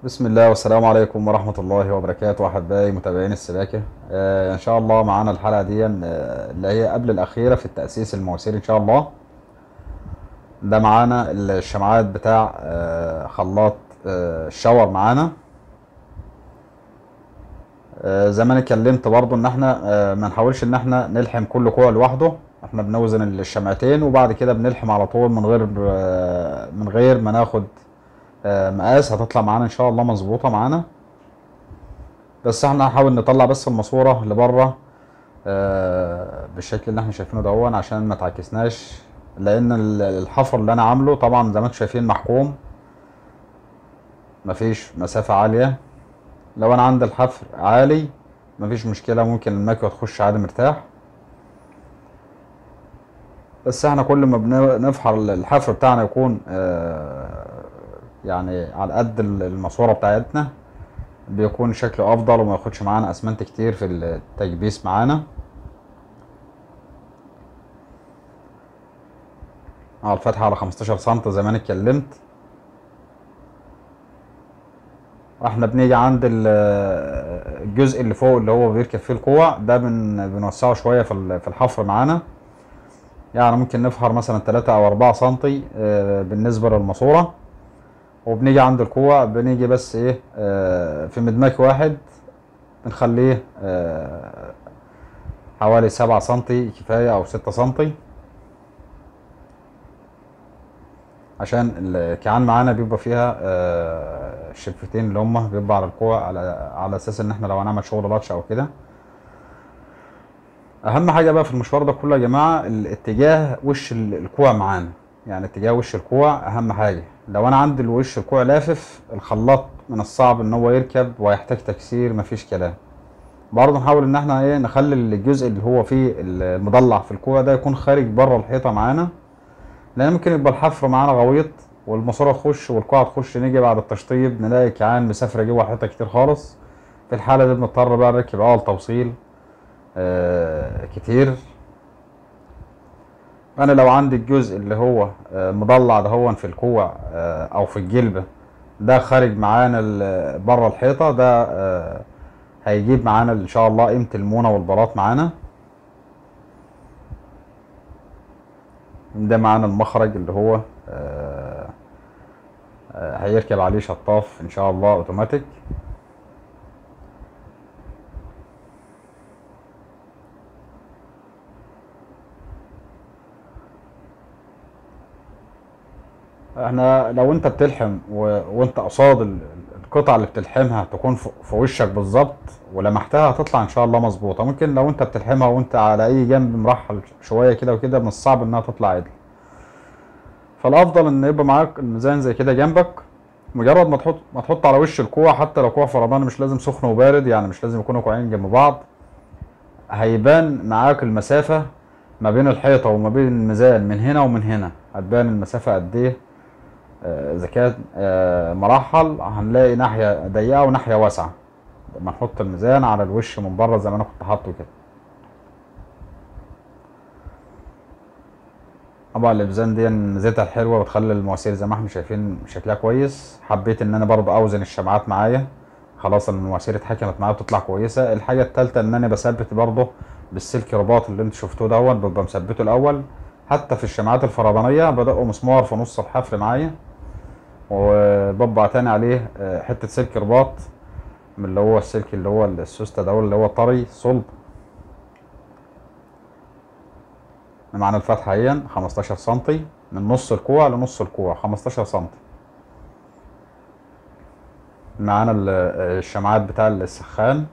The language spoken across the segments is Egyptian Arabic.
بسم الله والسلام عليكم ورحمة الله وبركاته أحبائي متابعين السباكة آه إن شاء الله معانا الحلقة دي آه اللي هي قبل الأخيرة في التأسيس المواسير إن شاء الله ده معانا الشمعات بتاع آه خلاط آه الشاور معانا آه زي ما انا اتكلمت برضو ان احنا آه ما نحاولش ان احنا نلحم كل كوع لوحده احنا بنوزن الشمعتين وبعد كده بنلحم على طول من غير آه من غير ما ناخد آه، مقاس هتطلع معانا ان شاء الله مظبوطه معانا بس احنا هنحاول نطلع بس الماسوره لبره آه، بالشكل اللي احنا شايفينه دهون عشان ما تعكسناش لان ال- الحفر اللي انا عامله طبعا زي ما انتم شايفين محكوم مفيش مسافه عاليه لو انا عندي الحفر عالي مفيش مشكله ممكن المكوه تخش عادي مرتاح بس احنا كل ما بنفحر الحفر بتاعنا يكون آه، يعني على قد الماسوره بتاعتنا بيكون شكله افضل وما ياخدش معانا اسمنت كتير في التكبيس معانا على الفتحة على 15 سم زي ما انا اتكلمت احنا بنيجي عند ال- الجزء اللي فوق اللي هو بيركب فيه الكوع ده بن بنوسعه شوية في ال- في الحفر معانا يعني ممكن نفحر مثلا 3 او 4 سنتي آه، بالنسبة للماسورة وبنيجي عند الكوع بنيجي بس ايه آه، في مدماج واحد بنخليه آه، حوالي سبعة سنتي كفاية او ستة سنتي عشان الكيعان معانا بيبقى فيها آه، الشفتين اللي هما بيبقى على الكوع على على اساس ان احنا لو هنعمل شغل لاتش او كده اهم حاجه بقى في المشوار ده كله يا جماعه الاتجاه وش ال- الكوع معانا يعني اتجاه وش الكوع اهم حاجه لو انا عندي الوش الكوع لافف الخلاط من الصعب ان هو يركب ويحتاج تكسير مفيش كلام برضه نحاول ان احنا ايه نخلي الجزء اللي هو فيه المضلع في الكوع ده يكون خارج بره الحيطه معانا لان ممكن يبقى الحفر معانا غويط والماسوره تخش والكوع تخش نيجي بعد التشطيب نلاقي كيعان مسافره جوه الحيطه كتير خالص في الحاله دي بنضطر بقى نركب عقل توصيل آه، كتير انا لو عندي الجزء اللي هو آه، مضلع ده هو في الكوع آه، او في الجلبة ده خارج معانا ال- بره الحيطة ده آه، هيجيب معانا ان شاء الله قيمة المونة والبلاط معانا ده معانا المخرج اللي هو آه، آه، هيركب عليه شطاف ان شاء الله اوتوماتيك احنا لو انت بتلحم و... وانت قصاد ال- القطعة اللي بتلحمها تكون في في وشك بالظبط ولمحتها هتطلع ان شاء الله مظبوطة ممكن لو انت بتلحمها وانت على اي جنب مرحل شوية كده وكده من الصعب انها تطلع عدل فالافضل ان يبقى معاك الميزان زي كده جنبك مجرد ما تحط ما تحط على وش الكوع حتى لو كوع فرضاني مش لازم سخن وبارد يعني مش لازم يكونوا كوعين جنب بعض هيبان معاك المسافة ما بين الحيطة وما بين الميزان من هنا ومن هنا هتبان المسافة قد ايه آه، اذا كانت آه، مرحل هنلاقي ناحيه ضيقه وناحيه واسعه لما نحط الميزان على الوش من بره زي ما انا كنت حاطه كده طبعا الميزان دي ميزتها الحلوه بتخلي المواسير زي ما احنا شايفين شكلها كويس حبيت ان انا برضه اوزن الشمعات معايا خلاص المواسير اتحكمت معايا بتطلع كويسه الحاجه التالتة ان انا بثبت برضه بالسلك رباط اللي انتوا شفتوه دوت ببقى مثبته الاول حتى في الشمعات الفرضانيه بدقوا مسمار في نص الحفر معايا وببع تاني عليه آه، حتة سلك رباط من اللي هو السلك اللي هو السوستة ده اللي هو طري صلب معانا الفتحة اهي 15 سنتي من نص الكوع لنص الكوع 15 سنتي معانا ال- الشمعات بتاع السخان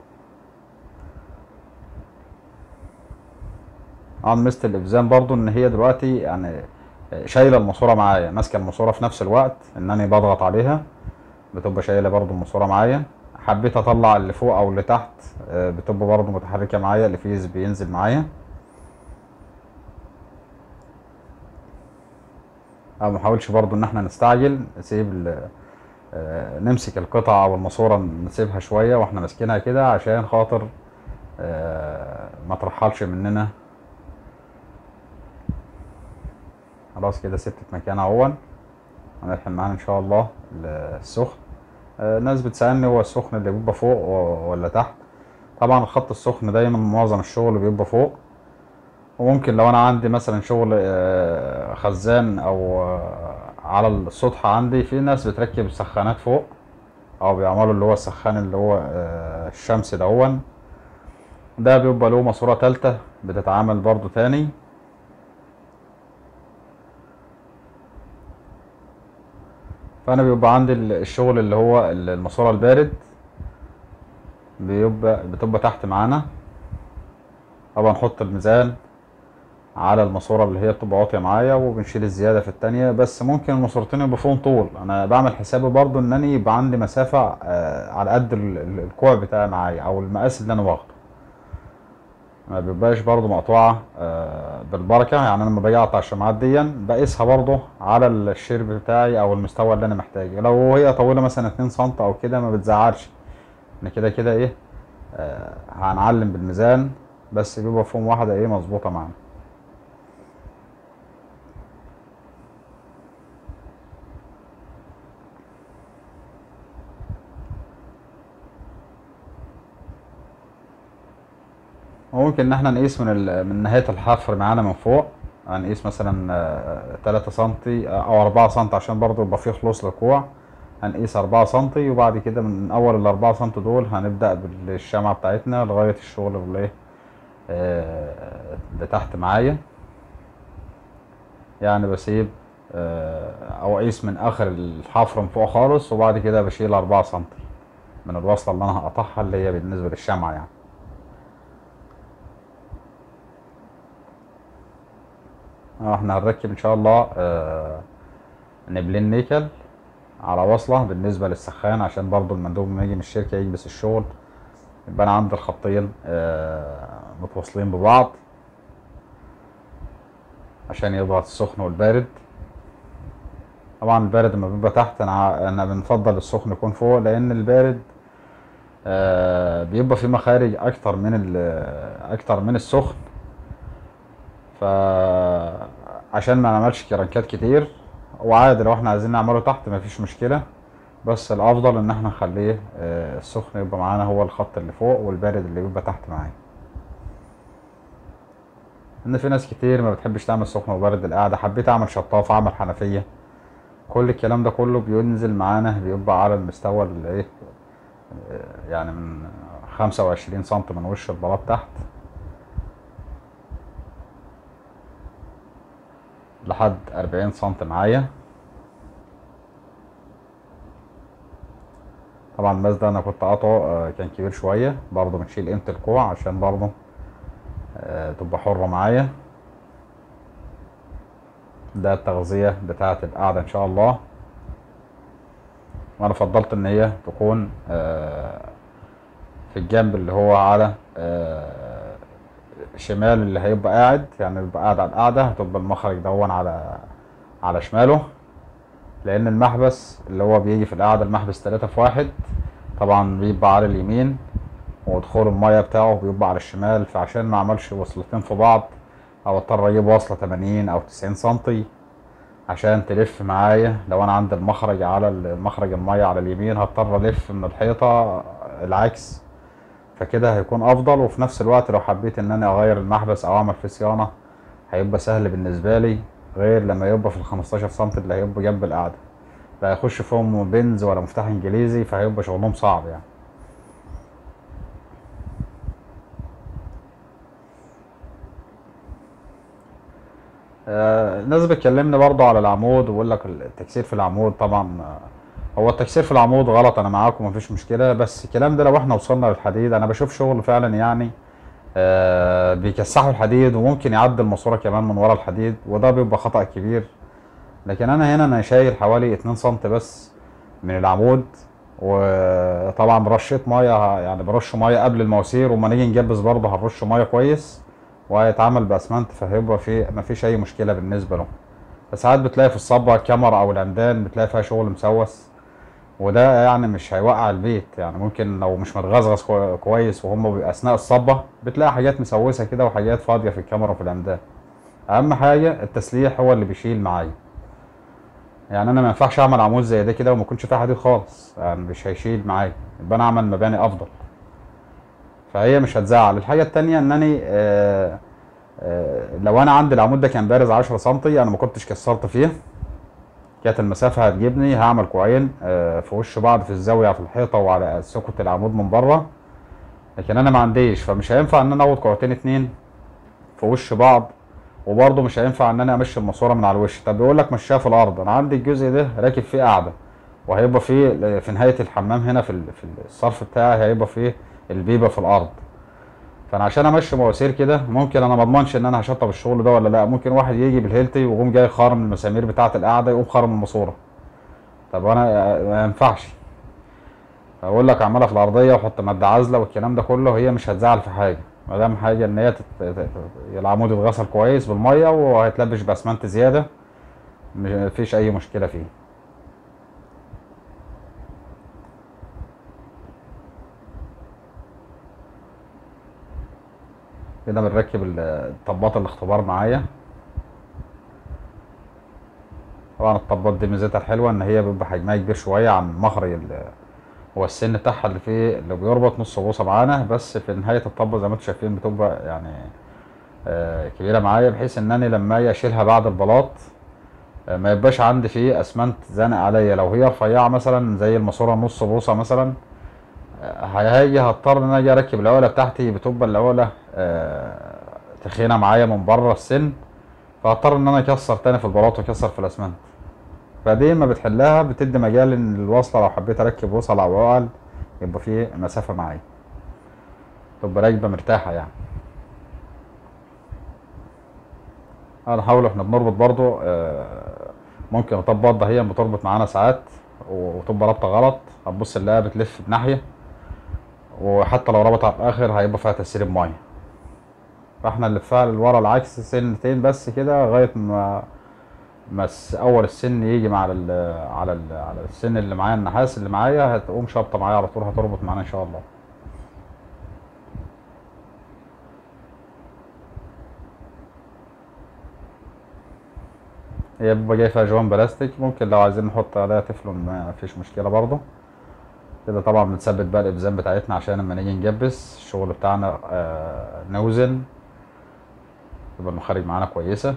عن ميزة الإبزان برضو إن هي دلوقتي يعني شايلة الماسورة معايا ماسكة الماسورة في نفس الوقت إن أنا بضغط عليها بتبقى شايلة برضو الماسورة معايا حبيت أطلع اللي فوق أو اللي تحت آه، بتبقى برضو متحركة معايا اللي فيه بينزل معايا أو محاولش برضو إن احنا نستعجل نسيب ال- آه، نمسك القطعة أو الماسورة نسيبها شوية واحنا ماسكينها كده عشان خاطر آه، ما ترحلش مننا خلاص كده ثبتت مكانها اهون هنلحم معانا ان شاء الله السخن آه، ناس بتسألني هو السخن اللي بيبقى فوق و- ولا تحت طبعا الخط السخن دايما معظم الشغل بيبقى فوق وممكن لو انا عندي مثلا شغل آه، خزان او آه، على السطح عندي في ناس بتركب سخانات فوق او بيعملوا اللي هو السخان اللي هو آه، الشمسي دهون ده بيبقى له ماسورة تالتة بتتعامل برضو تاني فانا بيبقى عندي ال- الشغل اللي هو ال- الماسورة البارد بيبقى بتبقى تحت معانا طبعا نحط الميزان على الماسورة اللي هي بتبقى واطية معايا وبنشيل الزيادة في التانية بس ممكن الماسورتين يبقى فيهم طول انا بعمل حسابي برضو ان انا يبقى عندي مسافة آه، على قد ال- ال- الكوع بتاعي معايا او المقاس اللي انا واخده ما بيبقاش برضو مقطوعة آه، بالبركة يعني انا لما باجي اقطع الشمعات دي بقيسها برضو على الشير بتاعي او المستوى اللي انا محتاجه لو هي طويلة مثلا 2 سم او كده ما بتزعلش ان كده كده ايه آه، هنعلم بالميزان بس بيبقى فيهم واحدة ايه مظبوطة معانا وممكن ان احنا نقيس من ال... من نهاية الحفر معانا من فوق هنقيس مثلا آه، تلاتة سنتي آه، او اربعة سنتي عشان برضو يبقى فيه خلوص للكوع هنقيس اربعة سنتي وبعد كده من اول الاربعة سنتي دول هنبدأ بالشمعة بتاعتنا لغاية الشغل اللي ايه آه، اللي تحت معايا يعني بسيب آه، او اقيس من اخر الحفر من فوق خالص وبعد كده بشيل اربعة سنتي من الوصلة اللي انا هقطعها اللي هي بالنسبة للشمعة يعني اه احنا هنركب ان شاء الله آه، نبلين نيكل على وصلة بالنسبة للسخان عشان برضو المندوب لما يجي من الشركة يلبس الشغل يبقى انا عندي الخطين آه، متواصلين ببعض عشان يضغط السخن والبارد طبعا البارد لما بيبقى تحت انا ع- انا بنفضل السخن يكون فوق لان البارد آه، بيبقى فيه مخارج اكتر من ال- اكتر من السخن فعشان ما نعملش كرنكات كتير وعادي لو احنا عايزين نعمله تحت مفيش مشكلة بس الافضل ان احنا نخليه آه، السخن يبقى معانا هو الخط اللي فوق والبارد اللي بيبقى تحت معايا ان في ناس كتير ما بتحبش تعمل سخن وبارد القعدة حبيت اعمل شطافة اعمل حنفية كل الكلام ده كله بينزل معانا بيبقى على المستوى اللي ايه آه، يعني من خمسة وعشرين سنتي من وش البلاط تحت لحد أربعين سنتي معايا طبعا الماس ده انا كنت قاطعه آه، كان كبير شوية برضه بنشيل قيمة الكوع عشان برضه آه، تبقى حرة معايا ده التغذية بتاعة القعدة ان شاء الله وانا فضلت ان هي تكون آه، في الجنب اللي هو على آه، شمال اللي هيبقى قاعد يعني يبقى قاعد على القعدة هتبقى المخرج دون على على شماله لان المحبس اللي هو بيجي في القعدة المحبس تلاتة في واحد طبعا بيبقى على اليمين ودخول المية بتاعه بيبقى على الشمال فعشان ما اعملش وصلتين في بعض او اضطر اجيب وصلة 80 او 90 سنتي عشان تلف معايا لو انا عند المخرج على المخرج المية على اليمين هضطر الف من الحيطة العكس فكده هيكون افضل وفي نفس الوقت لو حبيت ان انا اغير المحبس او اعمل فيه صيانة هيبقى سهل بالنسبة لي غير لما يبقى في ال 15 سم اللي هيبقى جنب القعدة لا هيخش فيهم بنز ولا مفتاح انجليزي فهيبقى شغلهم صعب يعني آه، الناس بتكلمني برضه على العمود ويقول لك التكسير في العمود طبعا آه، هو التكسير في العمود غلط انا معاكم مفيش مشكله بس الكلام ده لو احنا وصلنا للحديد انا بشوف شغل فعلا يعني آه، بيكسحوا الحديد وممكن يعدي الماسوره كمان من ورا الحديد وده بيبقى خطأ كبير لكن انا هنا انا شايل حوالي 2 سم بس من العمود وطبعا رشيت ميه يعني برش ميه قبل المواسير وما نيجي نجبس برضه هنرش ميه كويس وهيتعمل باسمنت فهيبقى في مفيش اي مشكله بالنسبه له بس ساعات بتلاقي في الصبة الكاميرا او العمدان بتلاقي فيها شغل مسوس وده يعني مش هيوقع البيت يعني ممكن لو مش متغزغز كوي- كويس وهم بي- اثناء الصبة بتلاقي حاجات مسوسة كده وحاجات فاضية في الكاميرا وفي العمدان اهم حاجة التسليح هو اللي بيشيل معايا يعني انا ما ينفعش اعمل عمود زي ده كده وما يكونش فيه حديد خالص يعني مش هيشيل معايا يبقى انا اعمل مباني افضل فهي مش هتزعل الحاجه التانية انني آه آه لو انا عندي العمود ده كان بارز 10 سنتي انا ما كنتش كسرت فيه كانت المسافه هتجيبني هعمل كوعين آه في وش بعض في الزاويه في الحيطه وعلى سكت العمود من بره لكن انا ما عنديش فمش هينفع ان انا اخد كوعتين اتنين في وش بعض وبرضه مش هينفع ان انا امشي الماسوره من على الوش طب بيقول لك مشيها في الارض انا عندي الجزء ده راكب فيه قاعده وهيبقى فيه في نهايه الحمام هنا في ال- في الصرف بتاعي هيبقى فيه البيبه في الارض فانا عشان امشي مواسير كده ممكن انا ما اضمنش ان انا هشطب الشغل ده ولا لا ممكن واحد يجي بالهيلتي ويقوم جاي خارم المسامير بتاعه القاعده يقوم خارم الماسوره طب انا ما ينفعش اقول لك اعملها في الارضيه واحط ماده عازله والكلام ده كله هي مش هتزعل في حاجه ما دام حاجه ان هي تت... تت- العمود يتغسل كويس بالميه وهيتلبش باسمنت زياده مفيش اي مشكله فيه كده بنركب ال- الطباط الاختبار معايا طبعا الطباط دي ميزتها الحلوه ان هي بيبقى حجمها كبير شويه عن مخرج ال- هو السن بتاعها اللي فيه اللي بيربط نص بوصه معانا بس في نهايه الطبه زي ما انتم شايفين بتبقى يعني آه، كبيره معايا بحيث ان انا لما اجي اشيلها بعد البلاط آه، ما يبقاش عندي فيه اسمنت زانق عليا لو هي رفيعه مثلا زي الماسوره نص بوصه مثلا آه، هاجي هضطر ان انا اجي اركب العقله بتاعتي بتبقى العقله آه، تخينه معايا من بره السن فهضطر ان انا اكسر تاني في البلاط واكسر في الاسمنت فدي ما بتحلها بتدي مجال ان الوصله لو حبيت اركب وصل او عقل يبقى فيه مسافه معايا تبقى راكبه مرتاحه يعني هنحاول احنا بنربط برضو آه، ممكن الطبات ده هي بتربط معانا ساعات وتبقى رابطه غلط هتبص نلاقيها بتلف بناحيه وحتى لو ربط على الاخر هيبقى فيها تسريب ميه فاحنا نلفها لورا العكس سنتين بس كده لغايه ما ما الس- اول السن يجي مع ال على ال على السن اللي معايا النحاس اللي معايا هتقوم شابطه معايا على طول هتربط معانا ان شاء الله هي بيبقى جاي فيها جوان بلاستيك ممكن لو عايزين نحط عليها تفلون ما فيش مشكله برضه كده طبعا بنثبت بقى الابزان بتاعتنا عشان لما نيجي نجبس الشغل بتاعنا آه نوزن يبقى المخارج معانا كويسه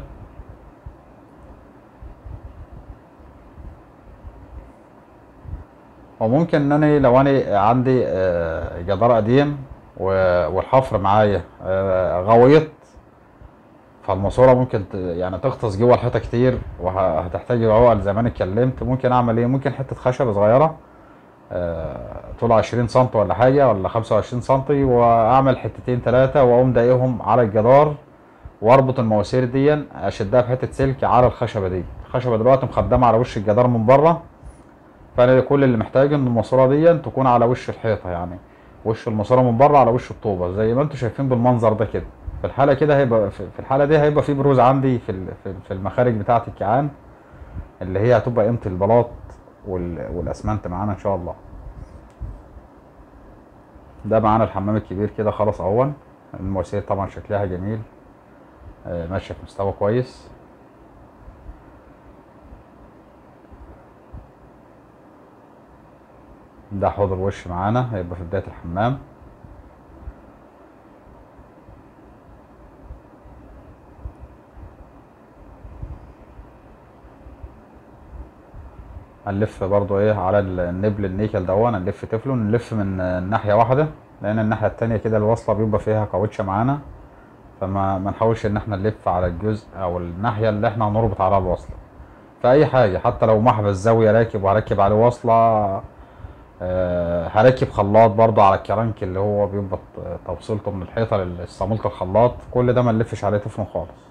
وممكن ان انا لو انا عندي آه، جدار قديم و- والحفر معايا آه، غويط فالماسوره ممكن ت- يعني تغطس جوه الحيطه كتير وهتحتاج عقل زي ما انا اتكلمت ممكن اعمل ايه ممكن حته خشب صغيره آه، طول 20 سم ولا حاجه ولا 25 سم واعمل حتتين ثلاثه واقوم دايهم على الجدار واربط المواسير دي اشدها بحته سلك على الخشبه دي الخشبه دلوقتي مخدمه على وش الجدار من بره فانا كل اللي محتاج ان الماسوره دي تكون على وش الحيطه يعني وش الماسوره من بره على وش الطوبه زي ما انتم شايفين بالمنظر ده كده في الحاله كده هيبقى في في الحاله دي هيبقى في بروز عندي في ال- في في المخارج بتاعه الكيعان اللي هي هتبقى قيمه البلاط وال- والاسمنت معانا ان شاء الله ده معانا الحمام الكبير كده خلاص اهون المواسير طبعا شكلها جميل آه، ماشيه في مستوى كويس ده حوض الوش معانا هيبقى في بداية الحمام هنلف برضو ايه على النبل النيكل دون هنلف تفلون نلف من ناحية واحدة لأن الناحية التانية كده الوصلة بيبقى فيها كاوتشة معانا فما ما نحاولش إن احنا نلف على الجزء أو الناحية اللي احنا هنربط عليها الوصلة فأي حاجة حتى لو محبس زاوية راكب وهركب عليه وصلة آه، هركب خلاط برضه على الكرنك اللي هو بيبقى ت- توصيلته من الحيطه للصامولة الخلاط كل ده ما نلفش عليه تفلون خالص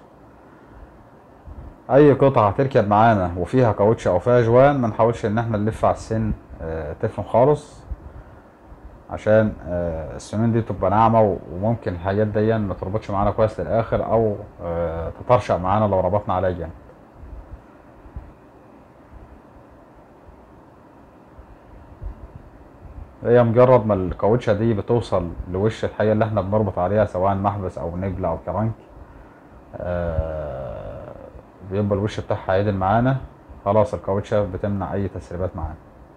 اي قطعه هتركب معانا وفيها كاوتش او فيها جوان ما نحاولش ان احنا نلف على السن آه، تفلون خالص عشان آه، السنون دي تبقى ناعمه و- وممكن الحاجات دي ما تربطش معانا كويس للاخر او آه، تطرشق معانا لو ربطنا عليها جامد هي مجرد ما الكاوتشة دي بتوصل لوش الحاجة اللي احنا بنربط عليها سواء محبس او نبلة او كرنك آه بيبقى الوش بتاعها عادل معانا خلاص الكاوتشة بتمنع اي تسريبات معانا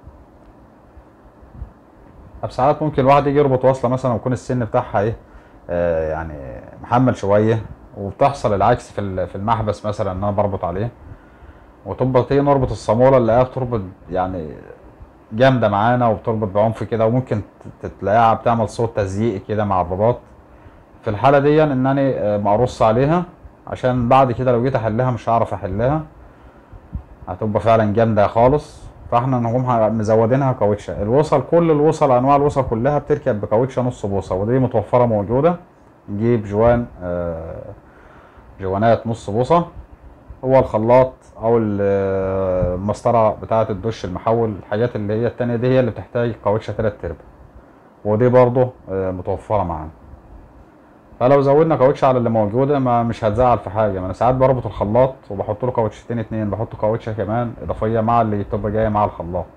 طب ساعات ممكن الواحد يجي يربط وصلة مثلا ويكون السن بتاعها ايه آه يعني محمل شوية وبتحصل العكس في ال- في المحبس مثلا ان انا بربط عليه وتبقى تيجي نربط الصامولة نلاقيها بتربط يعني جامدة معانا وبتربط بعنف كده وممكن ت- تلاقيها بتعمل صوت تزييق كده مع الرباط في الحالة دي انني آه، مقرص عليها عشان بعد كده لو جيت احلها مش هعرف احلها هتبقى فعلا جامدة خالص فاحنا نقوم ه- مزودينها كاوتشة الوصل كل الوصل انواع الوصل كلها بتركب بكاوتشة نص بوصة ودي متوفرة موجودة نجيب جوان آه، جوانات نص بوصة هو الخلاط او ال- آه، المسطرة بتاعة الدش المحول الحاجات اللي هي التانية دي هي اللي بتحتاج كاوتشة تلات ارباع ودي برضه آه، متوفرة معانا فلو زودنا كاوتش على اللي موجودة ما مش هتزعل في حاجة ما انا ساعات بربط الخلاط وبحط له كاوتشتين اتنين بحط كاوتشة كمان اضافية مع اللي بتبقى جاية مع الخلاط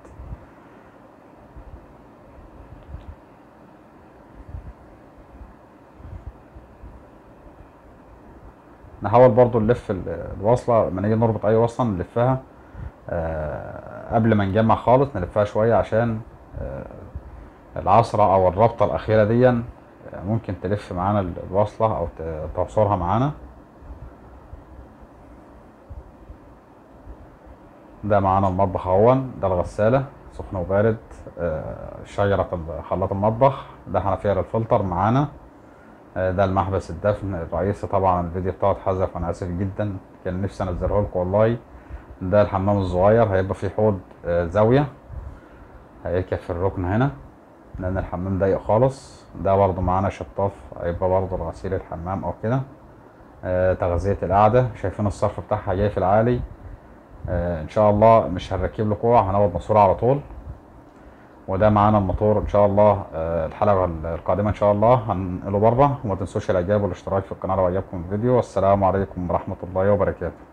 نحاول برضو نلف ال- الوصلة لما نيجي نربط اي وصلة نلفها آه، قبل ما نجمع خالص نلفها شوية عشان آه، العصرة او الربطة الاخيرة دي آه، ممكن تلف معانا ال- الوصلة او ت- تعصرها معانا ده معانا المطبخ اهون ده الغسالة سخن وبارد آه، شجرة ال- خلاط المطبخ ده حنفية للفلتر معانا آه، ده المحبس الدفن الرئيسي طبعا الفيديو بتاعه اتحذف وانا اسف جدا كان نفسي انزله لكم والله ده الحمام الصغير هيبقى فيه حوض آه، زاوية هيركب في الركن هنا لان الحمام ضيق خالص ده برضو معانا شطاف هيبقى برضو لغسيل الحمام او كده آه، تغذية القعدة شايفين الصرف بتاعها جاي في العالي آه، ان شاء الله مش هنركب له كوع هناخد ماسورة على طول وده معانا الموتور ان شاء الله آه، الحلقة القادمة ان شاء الله هننقله بره وما تنسوش الاعجاب والاشتراك في القناة لو عجبكم الفيديو والسلام عليكم ورحمة الله وبركاته